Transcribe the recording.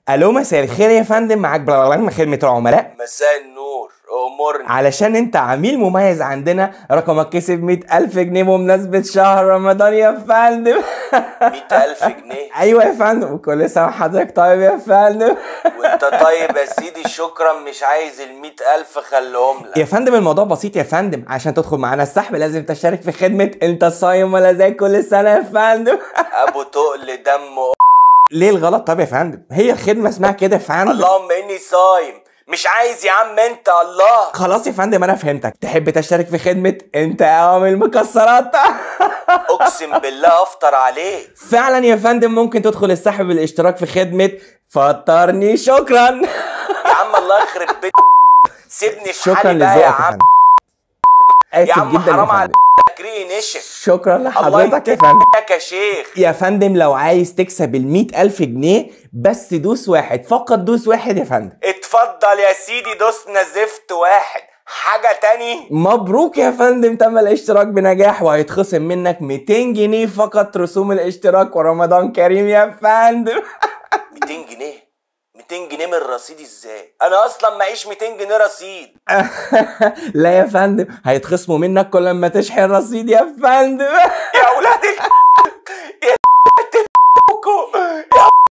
الو مساء الخير يا فندم معاك بلا من خدمه العملاء مساء النور امرني علشان انت عميل مميز عندنا رقمك كسب مئة ألف جنيه بمناسبة شهر رمضان يا فندم مئة ألف جنيه أيوة يا فندم وكل سنة وحضرتك طيب يا فندم وانت طيب يا سيدي شكرا مش عايز المئة ألف خليهم يا لك فندم الموضوع بسيط يا فندم عشان تدخل معانا السحب لازم تشترك في خدمة انت صايم ولا زي كل سنة يا فندم ابو تقل دم ليه الغلط طب يا فندم هي الخدمة اسمها كده يا فندم اللهم اني صايم مش عايز يا عم انت الله خلاص يا فندم انا فهمتك تحب تشترك في خدمة انت عامل مكسرات اقسم بالله افطر عليك فعلا يا فندم ممكن تدخل السحب بالاشتراك في خدمة فطرني شكرا يا عم الله يخرب بيت سيبني في شكرا حالي بقى لذوقك يا يا عم فندم اسف يا عم جدا حرام يا عليك فندم ريقي نشف شكرا الله لحضرتك يا يكرمك فندم يا شيخ يا فندم لو عايز تكسب ال ألف جنيه بس دوس واحد فقط دوس واحد يا فندم اتفضل يا سيدي دوسنا زفت واحد حاجة تاني مبروك يا فندم تم الاشتراك بنجاح وهيتخصم منك 200 جنيه فقط رسوم الاشتراك ورمضان كريم يا فندم 200 جنيه 200 جنيه من رصيدي ازاي انا اصلا معيش 200 جنيه رصيد لا يا فندم هيتخصموا منك كل ما تشحن رصيد يا فندم يا اولاد ال-